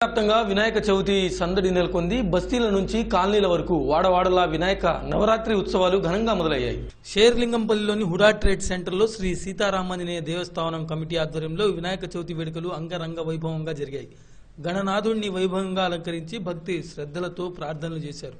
వ్యాప్తంగా వినాయక చవితి సందడి నెలకొంది బస్తీల నుంచి కాలనీల వరకు వాడవాడలా వినాయక నవరాత్రి ఉత్సవాలు ఘనంగా మొదలయ్యాయి షేర్లింగంపల్లిలోని హుడా ట్రేడ్ సెంటర్లో శ్రీ సీతారామాంజనేయ దేవస్థానం కమిటీ ఆధ్వర్యంలో వినాయక చవితి వేడుకలు అంగరంగ వైభవంగా జరిగాయి గణనాథుణ్ణి వైభవంగా అలంకరించి భక్తి శ్రద్ధలతో ప్రార్థనలు చేశారు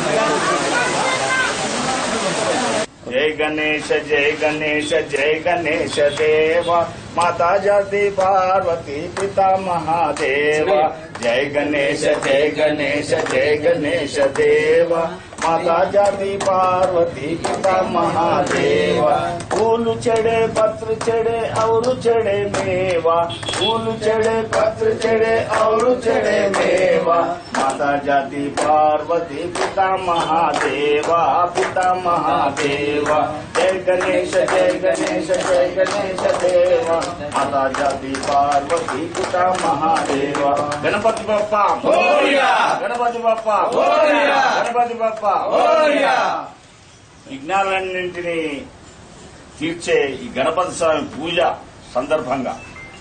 జై గణేశ జై గణేశ జై గణేశ దేవ మాతా జాతి పార్వతి పితా మహాదేవ జై గణేశ జై గణేశ జై గణేశ దేవ మాతా జాతి పార్వతి పితా మహాదేవ फूल चढ़े पत्र चढ़े और चढ़े मेवा फूल चढ़े पत्र चढ़े और चढ़े मेवा माता जाति पार्वती पिता महादेवा पिता महादेवा जय गणेश जय गणेश जय गणेश देवा माता जाति पार्वती पिता महादेवा गणपति बप्पा गणपति बप्पा గణపతి బప్ప విఘ్నాలన్నింటినీ తీర్చే ఈ గణపతి స్వామి పూజ సందర్భంగా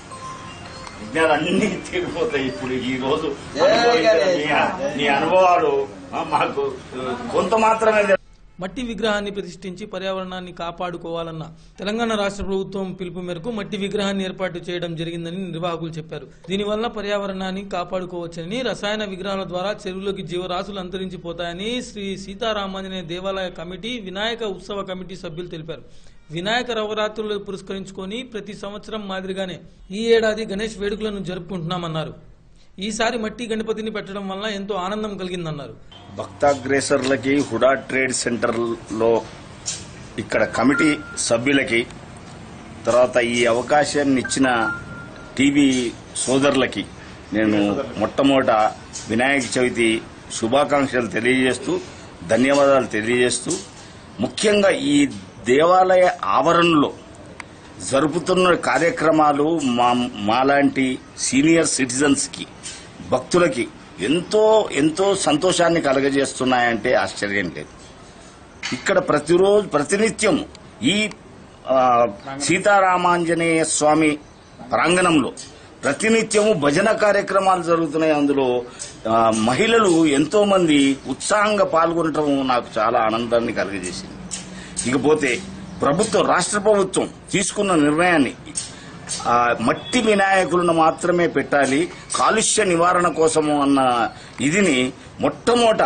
విజ్ఞానాలన్నీ తీరిపోతాయి ఇప్పుడు ఈ రోజు అనుభవించిన మీ- మీ అనుభవాలు ఆ, మాకు ఆ, కొంత మాత్రమే తెలుసు. మట్టి విగ్రహాన్ని ప్రతిష్ఠించి పర్యావరణాన్ని కాపాడుకోవాలన్న తెలంగాణ రాష్ట్ర ప్రభుత్వం పిలుపు మేరకు మట్టి విగ్రహాన్ని ఏర్పాటు చేయడం జరిగిందని నిర్వాహకులు చెప్పారు దీనివల్ల పర్యావరణాన్ని కాపాడుకోవచ్చని రసాయన విగ్రహాల ద్వారా చెరువులోకి జీవరాశులు అంతరించిపోతాయని శ్రీ సీతారామాంజనేయ దేవాలయ కమిటీ వినాయక ఉత్సవ కమిటీ సభ్యులు తెలిపారు వినాయక నవరాత్రులు పురస్కరించుకొని ప్రతి సంవత్సరం మాదిరిగానే ఈ ఏడాది గణేష్ వేడుకలను జరుపుకుంటున్నామన్నారు ఈసారి మట్టి గణపతిని పెట్టడం వల్ల ఎంతో ఆనందం కలిగిందన్నారు భక్తాగ్రేసర్లకి హుడా ట్రేడ్ సెంటర్లో ఇక్కడ కమిటీ సభ్యులకి తర్వాత ఈ అవకాశాన్ని ఇచ్చిన టీవీ సోదరులకి నేను మొట్టమొదట వినాయక చవితి శుభాకాంక్షలు తెలియజేస్తూ ధన్యవాదాలు తెలియజేస్తూ ముఖ్యంగా ఈ దేవాలయ ఆవరణలో జరుపుతున్న కార్యక్రమాలు మా మాలాంటి సీనియర్ సిటిజన్స్ కి భక్తులకి ఎంతో ఎంతో సంతోషాన్ని కలగజేస్తున్నాయంటే ఆశ్చర్యం లేదు ఇక్కడ ప్రతిరోజు ప్రతినిత్యం ఈ ఆ, సీతారామాంజనేయ స్వామి ప్రాంగణంలో ప్రతినిత్యము భజన కార్యక్రమాలు జరుగుతున్నాయి అందులో ఆ, మహిళలు ఎంతో మంది ఉత్సాహంగా పాల్గొనటం నాకు చాలా ఆనందాన్ని కలుగజేసింది ఇకపోతే ప్రభుత్వం రాష్ట్ర ప్రభుత్వం తీసుకున్న నిర్ణయాన్ని ఆ, మట్టి వినాయకులను మాత్రమే పెట్టాలి కాలుష్య నివారణ కోసము అన్న ఇదిని మొట్టమొదట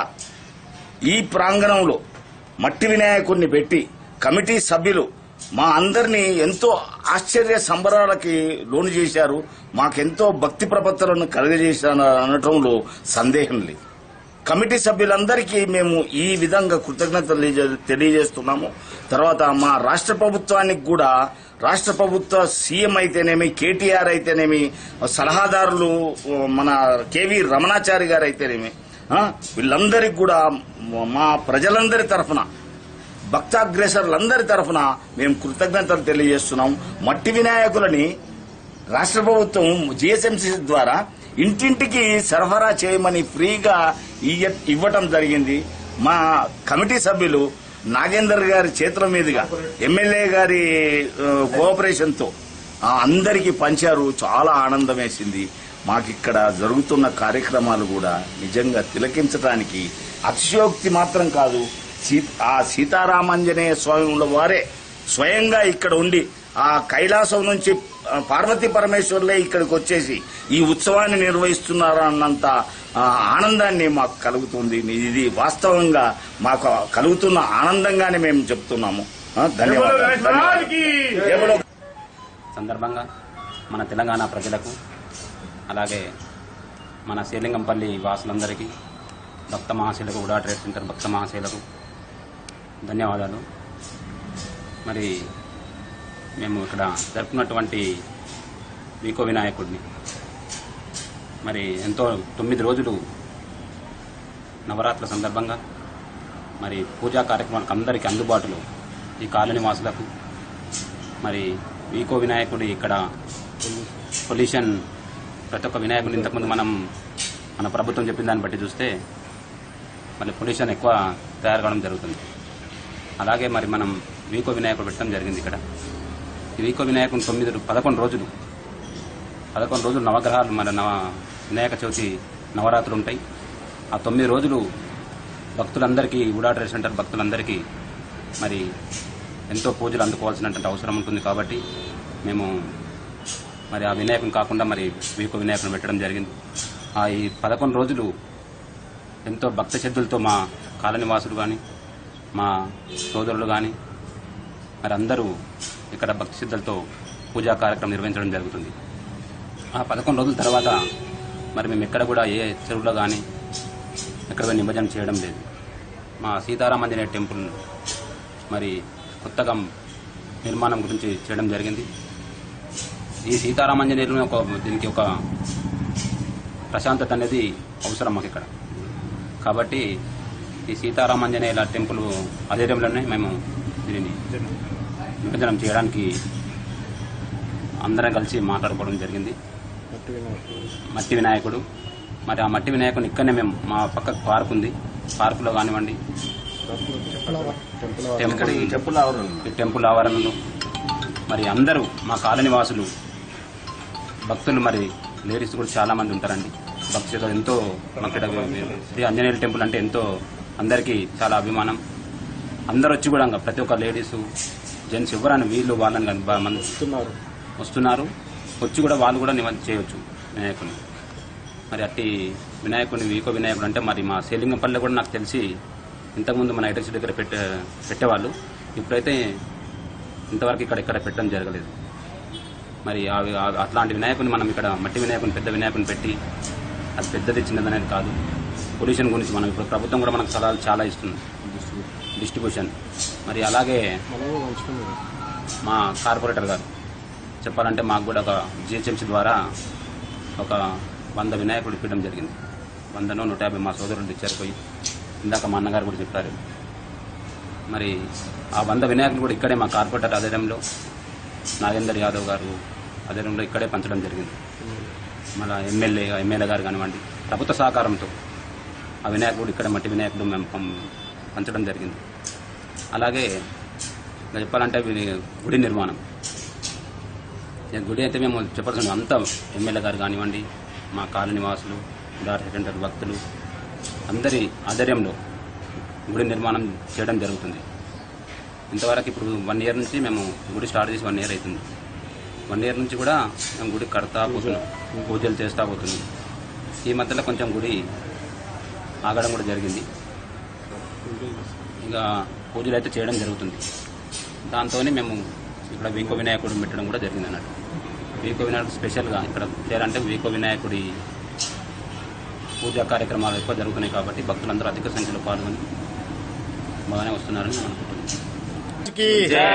ఈ ప్రాంగణంలో మట్టి వినాయకుడిని పెట్టి కమిటీ సభ్యులు మా అందరినీ ఎంతో ఆశ్చర్య సంబరాలకి లోను చేశారు మాకెంతో భక్తి ప్రపత్తులను కలుగజేశారు అనటంలో సందేహం లేదు కమిటీ సభ్యులందరికీ మేము ఈ విధంగా కృతజ్ఞతలు తెలియజే- తెలియజేస్తున్నాము తర్వాత మా రాష్ట్ర ప్రభుత్వానికి కూడా రాష్ట్ర ప్రభుత్వ సీఎం అయితేనేమి కేటీఆర్ అయితేనేమి సలహాదారులు మన కేవీ రమణాచారి గారు అయితేనేమి ఆ, వీళ్ళందరికీ కూడా మా ప్రజలందరి తరఫున భక్తాగ్రేసర్లందరి తరఫున మేము కృతజ్ఞతలు తెలియజేస్తున్నాం మట్టి వినాయకులని రాష్ట్ర ప్రభుత్వం జిఎస్ఎంసీ ద్వారా ఇంటింటికి సరఫరా చేయమని ఫ్రీగా ఇయ్య- ఇవ్వటం జరిగింది మా కమిటీ సభ్యులు నాగేందర్ గారి చేతుల మీదుగా ఎమ్మెల్యే గారి ఆ, కోఆపరేషన్ తో ఆ, అందరికీ పంచారు చాలా ఆనందం వేసింది మాకిక్కడ జరుగుతున్న కార్యక్రమాలు కూడా నిజంగా తిలకించడానికి అతిశయోక్తి మాత్రం కాదు సీ- ఆ సీతారామాంజనేయ స్వామి వారే స్వయంగా ఇక్కడ ఉండి ఆ కైలాసం నుంచి ఆ, పార్వతీ పరమేశ్వర్లే ఇక్కడికి వచ్చేసి ఈ ఉత్సవాన్ని నిర్వహిస్తున్నారు అన్నంత ఆ, ఆనందాన్ని మాకు కలుగుతుంది ఇది వాస్తవంగా మాకు కలుగుతున్న ఆనందంగానే మేము చెప్తున్నాము ఆ, ధన్యవాదాలు ధన్యవాదాలు. జయబలో సందర్భంగా మన తెలంగాణ ప్రజలకు అలాగే మన శ్రీలింగంపల్లి వాసులందరికీ భక్త మహాశైలకు ఉడా ట్రేడ్ సెంటర్ భక్త మహాశైలకు ధన్యవాదాలు మరి మేము ఇక్కడ జరుపుకున్నటువంటి వీకో వినాయకుడిని మరి ఎంతో తొమ్మిది రోజులు నవరాత్రుల సందర్భంగా మరి పూజా కార్యక్రమాలకు అందరికీ అందుబాటులో ఈ కాలనీ వాసులకు మరి వీకో వినాయకుడి ఇక్కడ పొల్యూషన్ ప్రతి ఒక్క వినాయకుడి ఇంతకుముందు మనం మన ప్రభుత్వం చెప్పిన దాన్ని బట్టి చూస్తే మళ్ళీ పొల్యూషన్ ఎక్కువ తయారు కావడం జరుగుతుంది అలాగే మరి మనం వీకో వినాయకుడు పెట్టడం జరిగింది ఇక్కడ ఈ వీకో వినాయకుని తొమ్మిది రో- పదకొండు రోజులు పదకొండు రోజులు నవగ్రహాలు మన నవ వినాయక చవితి నవరాత్రులు ఉంటాయి ఆ తొమ్మిది రోజులు భక్తులందరికీ ఉడా ట్రేడ్ సెంటర్ భక్తులందరికీ మరి ఎంతో పూజలు అందుకోవాల్సినటువంటి అవసరం ఉంటుంది కాబట్టి మేము మరి ఆ వినాయకం కాకుండా మరి వీకు వినాయకుని పెట్టడం జరిగింది ఆ ఈ పదకొండు రోజులు ఎంతో భక్త శ్రద్ధలతో మా కాలనివాసులు కానీ మా సోదరులు కానీ మరి అందరూ ఇక్కడ భక్తి శ్రద్ధలతో పూజా కార్యక్రమం నిర్వహించడం జరుగుతుంది ఆ పదకొండు రోజుల తర్వాత మరి మేము ఎక్కడ కూడా ఏ చెరువులో కానీ ఎక్కడ కూడా నిమజ్జనం చేయడం లేదు మా సీతారామాంజనేయ టెంపుల్ మరి కొత్తగా నిర్మాణం గురించి చేయడం జరిగింది ఈ సీతారామాంజనేయులు ఒక దీనికి ఒక ప్రశాంతత అనేది అవసరం మాకు ఇక్కడ కాబట్టి ఈ సీతారామాంజనేయుల టెంపుల్ ఆధ్వర్యంలోనే మేము దీనిని నిమజ్జనం చేయడానికి అందరం కలిసి మాట్లాడుకోవడం జరిగింది మట్టి వినాయకుడు మరి ఆ మట్టి వినాయకుని ఇక్కడనే మేము మా పక్కకు పార్క్ ఉంది పార్కులో కానివ్వండి టెంపుల్ చెప్పులు ఆవరణ ఈ టెంపుల్ ఆవరణలో మరి అందరూ మా కాలనీ వాసులు భక్తులు మరి లేడీస్ కూడా చాలా మంది ఉంటారండి భక్తులు ఎంతో మాకు ఇక్కడ శ్రీ ఆంజనేయుల టెంపుల్ అంటే ఎంతో అందరికీ చాలా అభిమానం అందరూ వచ్చి కూడా ఇంకా ప్రతి ఒక్క లేడీస్ జెంట్స్ ఎవరని వీళ్ళు వాళ్ళని కానీ బా- మన వస్తున్నారు వచ్చి కూడా వాళ్ళు కూడా నిమజ్జనం చేయవచ్చు వినాయకుని మరి అట్టి వినాయకుని వీకో వినాయకుడు అంటే మరి మా సేలింగంపల్లి కూడా నాకు తెలిసి ఇంతకుముందు మన ఐటెక్స్ దగ్గర పెట్టే పెట్టేవాళ్ళు ఇప్పుడైతే ఇంతవరకు ఇక్కడ ఇక్కడ పెట్టడం జరగలేదు మరి ఆ- ఆ- అట్లాంటి వినాయకుని మనం ఇక్కడ మట్టి వినాయకుని పెద్ద వినాయకుని పెట్టి అది పెద్దది చిన్నది అనేది కాదు పొల్యూషన్ గురించి మనం ఇప్పుడు ప్రభుత్వం కూడా మనకు సలహాలు చాలా ఇస్తుంది డిస్ట్రిబ్యూషన్ మరి అలాగే మా కార్పొరేటర్ గారు చెప్పాలంటే మాకు కూడా ఒక జిహెచ్ఎంసీ ద్వారా ఒక వంద వినాయకుడు ఇప్పడం జరిగింది వందనో నూట యాభై మా సోదరులు ఇచ్చారు పోయి ఇందాక మా అన్నగారు కూడా చెప్పారు మరి ఆ వంద వినాయకులు కూడా ఇక్కడే మా కార్పొరేటర్ ఆధ్వర్యంలో నాగేందర్ యాదవ్ గారు ఆధ్వర్యంలో ఇక్కడే పంచడం జరిగింది మళ్ళా ఎమ్మెల్యే ఎమ్మెల్యే గారు కానివ్వండి ప్రభుత్వ సహకారంతో ఆ వినాయకుడు ఇక్కడ మట్టి వినాయకుడు మేము పం- పంచడం జరిగింది అలాగే ఇంకా చెప్పాలంటే వీ- గుడి నిర్మాణం ఈ గుడి అయితే మేము చెప్పాల్సిన అంతా ఎమ్మెల్యే గారు కానివ్వండి మా కాలనీ వాసులు డాక్టర్ సెంటర్ భక్తులు అందరి ఆధ్వర్యంలో గుడి నిర్మాణం చేయడం జరుగుతుంది ఇంతవరకు ఇప్పుడు వన్ ఇయర్ నుంచి మేము గుడి స్టార్ట్ చేసి వన్ ఇయర్ అవుతుంది వన్ ఇయర్ నుంచి కూడా మేము గుడి కడతా పోతున్నాం పూజలు చేస్తా పోతున్నాం ఈ మధ్యలో కొంచెం గుడి ఆగడం కూడా జరిగింది ఇంకా పూజలు అయితే చేయడం జరుగుతుంది దాంతోనే మేము ఇక్కడ వీకో వినాయకుడు పెట్టడం కూడా జరిగింది అన్నట్టు వీకో వినాయకుడు స్పెషల్గా ఇక్కడ చేయాలంటే వీకో వినాయకుడి పూజా కార్యక్రమాలు ఎక్కువ జరుగుతున్నాయి కాబట్టి భక్తులందరూ అధిక సంఖ్యలో పాల్గొని బాగానే వస్తున్నారని నేను అనుకుంటున్నాను కి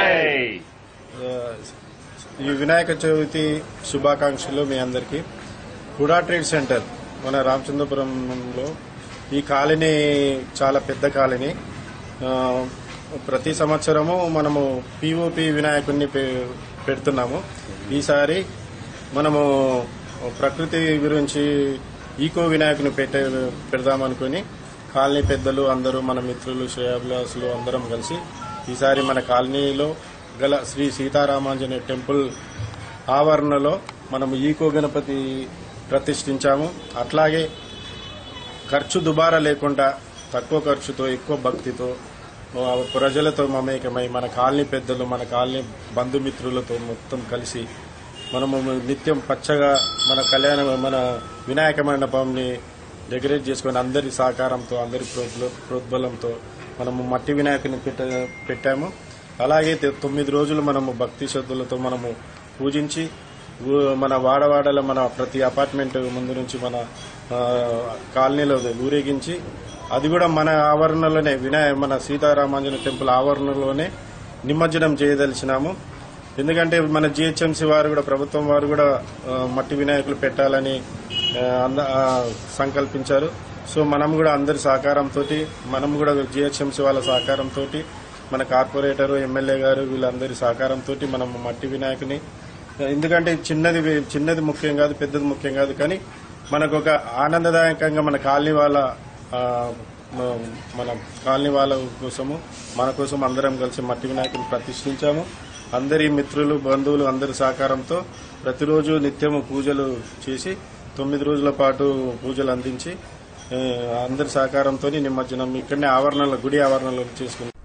ఆ, ఈ వినాయక చవితి శుభాకాంక్షలు మీ అందరికీ హుడా ట్రేడ్ సెంటర్ మన రామచంద్రపురంలో ఈ కాలనీ చాలా పెద్ద కాలనీ ఆ, ప్రతి సంవత్సరము మనము పిఓపి వినాయకుడిని పె- పెడుతున్నాము ఈసారి మనము ప్రకృతి గురించి ఈకో వినాయకుని పెట్టే పెడదామనుకుని కాలనీ పెద్దలు అందరూ మన మిత్రులు శ్రేయాభిలాసులు అందరం కలిసి ఈసారి మన కాలనీలో గల శ్రీ సీతారామాంజనేయ టెంపుల్ ఆవరణలో మనము ఈకో గణపతి ప్రతిష్ఠించాము అట్లాగే ఖర్చు దుబారా లేకుండా తక్కువ ఖర్చుతో ఎక్కువ భక్తితో ఆ, ప్రజలతో మమేకమై మన కాలనీ పెద్దలు మన కాలనీ బంధుమిత్రులతో మొత్తం కలిసి మనము నిత్యం పచ్చగా మన కళ్యాణ మన వినాయక మండపంని డెకరేట్ చేసుకొని అందరి సహకారంతో అందరి ప్రోద్బల- ప్రోద్బలంతో మనము మట్టి వినాయకుని పెట్ట పెట్టాము అలాగే తె- తొమ్మిది రోజులు మనము భక్తి శ్రద్ధలతో మనము పూజించి ఊ- మన వాడవాడల మన ప్రతి అపార్ట్మెంట్ ముందు నుంచి మన ఆ, కాలనీలో ఊరేగించి అది కూడా మన ఆవరణలోనే వినాయ మన సీతారామాంజన టెంపుల్ ఆవరణలోనే నిమజ్జనం చేయదలిచినాము ఎందుకంటే మన జిహెచ్ఎంసీ వారు కూడా ప్రభుత్వం వారు కూడా ఆ, మట్టి వినాయకులు పెట్టాలని ఆ, అంద- ఆ, సంకల్పించారు సో మనం కూడా అందరి సహకారంతో మనం కూడా జిహెచ్ఎంసీ వాళ్ళ సహకారంతో మన కార్పొరేటర్ ఎమ్మెల్యే గారు వీళ్ళందరి సహకారంతో మనం మట్టి వినాయకుని ఎందుకంటే చిన్నది చిన్నది ముఖ్యం కాదు పెద్దది ముఖ్యం కాదు కానీ మనకు ఒక ఆనందదాయకంగా మన కాలనీ వాళ్ళ ఆ, మ- మన కాలనీ వాళ్ళ కోసము మన కోసం అందరం కలిసి మట్టి వినాయకుని ప్రతిష్ఠించాము అందరి మిత్రులు బంధువులు అందరి సహకారంతో ప్రతిరోజు నిత్యము పూజలు చేసి తొమ్మిది రోజుల పాటు పూజలు అందించి ఆ, అందరి సహకారంతో నిమజ్జనం ఇక్కడనే ఆవరణలో గుడి ఆవరణలో చేసుకుని